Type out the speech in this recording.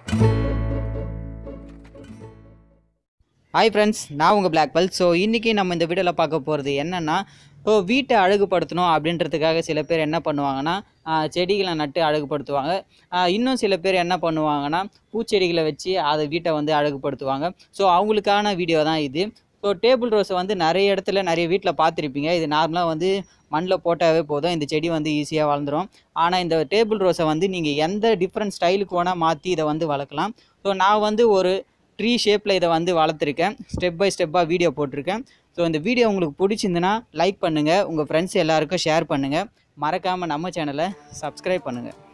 hi friends நான் உங்கள் black bell so இன்றைக்கி நம்ம இந்த வீடியோவில் பார்க்க போகிறது என்னென்னா இப்போ வீட்டை அழகுபடுத்தணும் அப்படின்றதுக்காக சில பேர் என்ன பண்ணுவாங்கன்னா ஆஹ், செடிகளை நட்டு அழகுபடுத்துவாங்க ஆஹ், இன்னும் சில பேர் என்ன பண்ணுவாங்கன்னா பூச்செடிகளை வச்சு அதை வீட்டை வந்து அழகுபடுத்துவாங்க ஸோ அவங்களுக்கான வீடியோ தான் இது ஸோ டேபிள் ரோஸை வந்து நிறைய இடத்துல நிறைய வீட்டில் பார்த்துருப்பீங்க இது நார்மலாக வந்து மண்ணில் போட்டாவே போதும் இந்த செடி வந்து ஈஸியாக வளர்ந்துரும் ஆனால் இந்த டேபிள் ரோஸை வந்து நீங்கள் எந்த டிஃப்ரெண்ட் ஸ்டைலுக்கு வேணால் மாற்றி இதை வந்து வளர்க்கலாம் ஸோ நான் வந்து ஒரு ட்ரீ ஷேப்பில் இதை வந்து வளர்த்துருக்கேன் ஸ்டெப் பை ஸ்டெப்பாக வீடியோ போட்டிருக்கேன் ஸோ இந்த வீடியோ உங்களுக்கு பிடிச்சிருந்துன்னா லைக் பண்ணுங்கள் உங்கள் ஃப்ரெண்ட்ஸ் எல்லாருக்கும் ஷேர் பண்ணுங்கள் மறக்காமல் நம்ம சேனலை சப்ஸ்கிரைப் பண்ணுங்கள்